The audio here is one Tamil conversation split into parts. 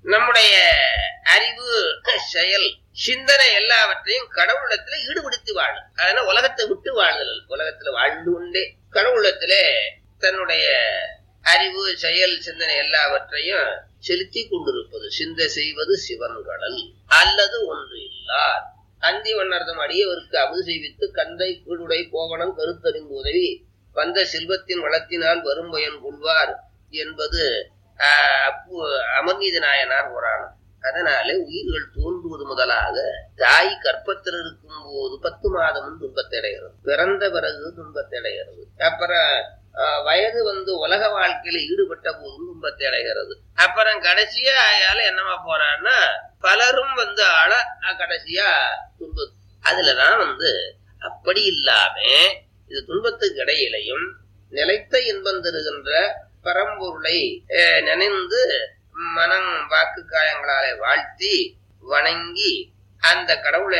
நம்முடைய அறிவு செயல் சிந்தனை எல்லாவற்றையும் கடவுளத்துல ஈடுபடுத்தி வாழும் அதனால உலகத்தை விட்டு வாழ்தல் உலகத்துல வாழ்ந்து கொண்டே கடவுளத்திலே தன்னுடைய அறிவு செயல் சிந்தனை எல்லாவற்றையும் செலுத்தி கொண்டிருப்பது சிந்தை செய்வது சிவன்கடல் அல்லது ஒன்று இல்லார் அந்தி வண்ணர்தம் அடியவருக்கு அமுது செய்வித்து கந்தை கீழுடை கோவணம் கருத்தறிந்து உதவி வந்த செல்வத்தின் வளத்தினால் வரும் பயன் கொள்வார் என்பது ஆஹ், அப்பு- அமர்நீதி நாயனார் புராணம் அதனாலே உயிர்கள் தோன்றுவது முதலாக தாய் கற்பத்தில் இருக்கும் போது பத்து மாதமும் துன்பத்தடைகிறது பிறந்த பிறகு துன்பத்தடைகிறது அப்புறம் ஆஹ், வயது வந்து உலக வாழ்க்கையில ஈடுபட்ட போதும் துன்பத்தை அடைகிறது அப்புறம் கடைசியா அயால என்னமா போறான்னா பலரும் வந்து ஆள அஹ், கடைசியா துன்ப அதுலதான் வந்து அப்படி இல்லாம இது துன்பத்துக்கு இடையிலையும் நிலைத்த இன்பம் தருகின்ற பரம்பொருளை அஹ், நினைந்து மனம் வாக்கு காயங்களாலே வாழ்த்தி வணங்கி அந்த கடவுளை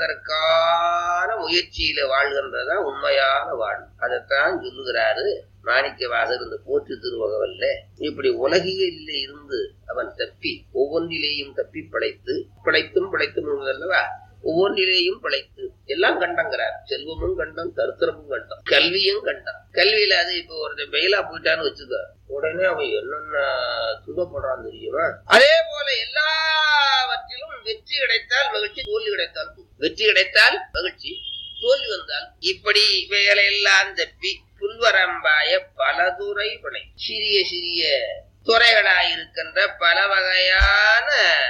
அடைவதற்கான முயற்சியில வாழ்கின்றதுதான் உண்மையான வாழ்வு அதைத்தான் சொல்லுகிறாரு மாணிக்க வாசர் இந்த போற்று திருவகவல்ல இப்படி உலகியலில் இருந்து அவன் தப்பி ஒவ்வொன்றிலேயும் தப்பி பிழைத்து பிழைத்தும் பிழைத்தும் அல்லவா ஒவ்வொன்றிலேயும் பிழைத்து எல்லாம் கண்டங்கிறார் செல்வமும் கண்டம் தருத்திரமும் கண்டம் கல்வியும் கண்டம் கல்வியில அது இப்போ ஒருத்தன் பெயிலா போயிட்டான்னு வச்சுக்க உடனே அவன் என்னென்ன துன்பப்படுறான் தெரியுமா அதே போல எல்லாவற்றிலும் வெற்றி கிடைத்தால் மகிழ்ச்சி தோல்வி கிடைத்தால் துன்பம். வெற்றி கிடைத்தால் மகிழ்ச்சி தோல்வி வந்தால் இப்படி இவைகளெல்லாம் தப்பி புல்வரம்பாய பலதுறை பிழை சிறிய சிறிய துறைகளாயிருக்கின்ற பல வகையான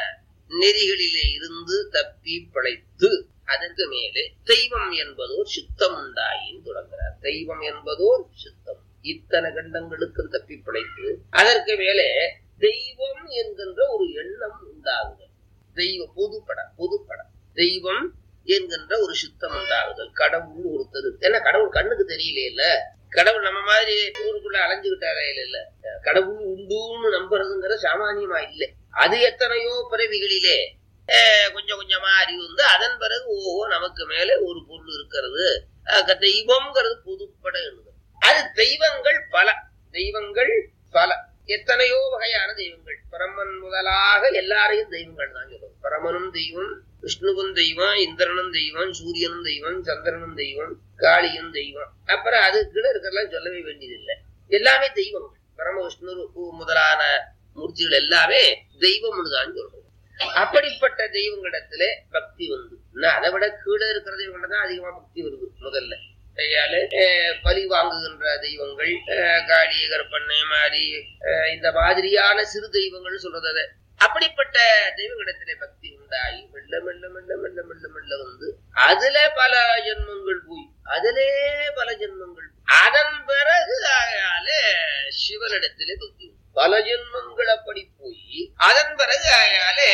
நெறிகளிலே இருந்து தப்பி பிழைத்து அதற்கு மேலே தெய்வம் என்பதோர் சித்தம் உண்டாயின் தொடங்குகிறார் தெய்வம் என்பதோர் சித்தம் இத்தனை கண்டங்களுக்கும் தப்பி பிழைத்து அதற்கு மேலே தெய்வம் என்கின்ற ஒரு எண்ணம் உண்டாகுதல் தெய்வ பொதுப்பட பொதுப்பட தெய்வம் என்கின்ற ஒரு சித்தம் உண்டாகுதல் கடவுள் ஒருத்தர் ஏன்னா கடவுள் கண்ணுக்கு தெரியல கடவுள் நம்ம மாதிரி ஊருக்குள்ள அலைஞ்சுக்கிட்டாரே இல்ல கடவுள் உண்டுன்னு நம்புறதுங்கிற சாமானியமா இல்லை அது எத்தனையோ பிறவிகளிலே அஹ், கொஞ்சம் கொஞ்சமா அறிவு வந்து அதன் பிறகு ஓஹோ நமக்கு மேல ஒரு பொருள் இருக்கிறது அஹ், தெய்வம்ங்கிறது பொதுப்பட எழுது அது தெய்வங்கள் பல தெய்வங்கள் பல எத்தனையோ வகையான தெய்வங்கள் பரமன் முதலாக எல்லாரையும் தெய்வங்கள் தான் சொல்லுவோம் பரமனும் தெய்வம் விஷ்ணுவும் தெய்வம் இந்திரனும் தெய்வம் சூரியனும் தெய்வம் சந்திரனும் தெய்வம் காளியும் தெய்வம் அப்புறம் அது கீழே இருக்கிறதெல்லாம் சொல்லவே வேண்டியதில்லை எல்லாமே தெய்வங்கள் பரம விஷ்ணு முதலான மூர்த்திகள் எல்லாமே தெய்வம்னு தான் சொல்றோம் அப்படிப்பட்ட தெய்வங்களிடத்திலே பக்தி வந்து இன்னும் அதை விட கீழே இருக்கிற தெய்வங்கள் தான் அதிகமா பக்தி வருது முதல்ல கையால அஹ், பலி வாங்குகின்ற தெய்வங்கள் அஹ், காளி கருப்பண்ணை மாறி அஹ், இந்த மாதிரியான சிறு தெய்வங்கள் சொல்றது அது. அப்படிப்பட்ட தெய்வங்களிடத்திலே பக்தி உண்டாகி மெல்ல மெல்ல மெல்ல மெல்ல மெல்ல மெல்ல வந்து அதுல பல ஜென்மங்கள் போய் அதிலே பல ஜென்மங்கள் அதன் பிறகு ஆகையால சிவனிடத்திலே பக்தி உண்டு. பல ஜென்மங்கள் அப்படி போய் அதன் பிறகு ஆகையாலே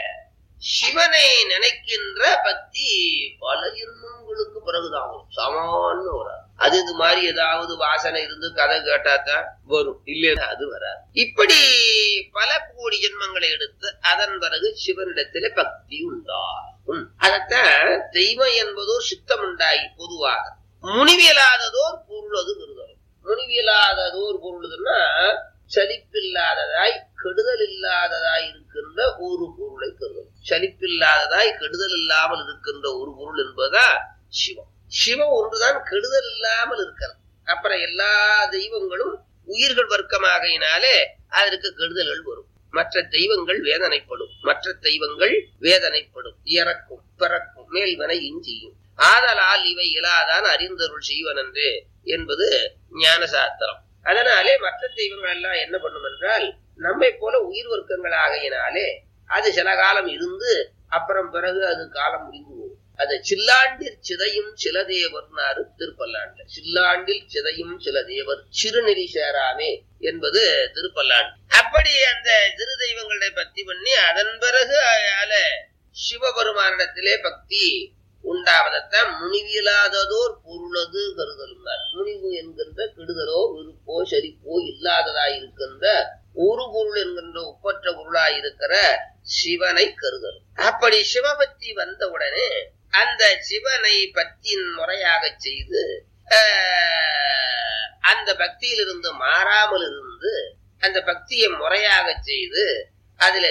சிவனை நினைக்கின்ற பக்தி பல ஜென்மங்களுக்கு பிறகுதான் வரும். சாமானிய வராது அது இது மாதிரி ஏதாவது வாசனை இருந்து கதை கேட்டாதான் வரும் இல்லையா அது வராது இப்படி பல கோடி ஜென்மங்களை எடுத்து அதன் பிறகு சிவனிடத்திலே பக்தி உண்டாகும் அதத்தான் தெய்வம் என்பதோர் சித்தம் உண்டாகி பொதுவாக முனிவியலாததோர் பொருளது விருதம் முனிவியலாததோர் பொருளுதுன்னா சலிப்பில்லாததாய் கெடுதல் இல்லாததாய் இருக்கின்ற ஒரு பொருளை கருதல் சலிப்பில்லாததாய் கெடுதல் இல்லாமல் இருக்கின்ற ஒரு பொருள் என்பதா சிவம் சிவம் ஒன்றுதான் கெடுதல் இல்லாமல் இருக்கிறது அப்புறம் எல்லா தெய்வங்களும் உயிர்கள் வர்க்கமாகையினாலே அதற்கு கெடுதல்கள் வரும் மற்ற தெய்வங்கள் வேதனைப்படும் மற்ற தெய்வங்கள் வேதனைப்படும் இறக்கும் பிறக்கும் மேல்வனை இஞ்சியும் ஆதலால் இவை இலாதான் அறிந்தருள் செய்வனன்று என்பது ஞான சாஸ்திரம் அதனாலே மற்ற தெய்வங்கள் எல்லாம் என்ன பண்ணும் என்றால் நம்மை போல உயிர் வர்க்கங்கள் ஆகையினாலே அது சில காலம் இருந்து அப்புறம் பிறகு அது காலம் முடிந்து போகும் அது சில்லாண்டில் சிதையும் சில தேவர்னாரு திருப்பல்லாண்டுல சில்லாண்டில் சிதையும் சில தேவர் சிறுநெறி சேராமே என்பது திருப்பல்லாண்டு அப்படி அந்த திரு தெய்வங்களை பக்தி பண்ணி அதன் பிறகு அயால சிவபெருமானிடத்திலே பக்தி உண்டாவதத்தான் முனிவியலாததோர் பொருளது கருதலுங்கார் முனிவு என்கின்ற கெடுதலோ விருப்போ செரிப்போ இல்லாததாய் இருக்கின்ற ஒரு பொருள் என்கின்ற ஒப்பற்ற பொருளாய் இருக்கிற சிவனை கருதல் அப்படி சிவபக்தி வந்தவுடனே அந்த சிவனை பக்தியின் முறையாக செய்து ஆஹ், அந்த பக்தியிலிருந்து மாறாமல் இருந்து அந்த பக்தியை முறையாக செய்து அதுல